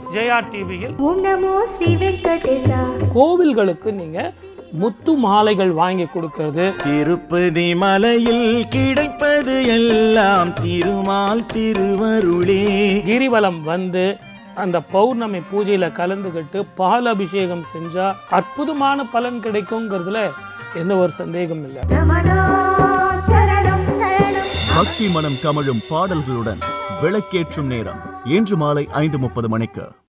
ஜெயா டிவியில் ஓம் நமோ ஸ்ரீ வெங்கடேசா கோவில்களுக்கு நீங்க முத்து மாலைகள் வாங்கி கொடுக்கறது திருப்பதி மலையில் கிடைப்பது எல்லாம் திருமால் திருவருளே கிரிவலம் வந்து அந்த பௌர்ணமி பூஜையில கலந்துக்கிட்டு பால் அபிஷேகம் செஞ்சா அற்புதமான பலன் கிடைக்குங்கிறதுல எந்த ஒரு சந்தேகம் இல்லை ரமணா சரணம் சரணம் பக்தி மனம் கமழும் பாடல்களுடன் விளக்கேற்றும் நேரம் இன்று மாலை ஐந்து முப்பது மணிக்கு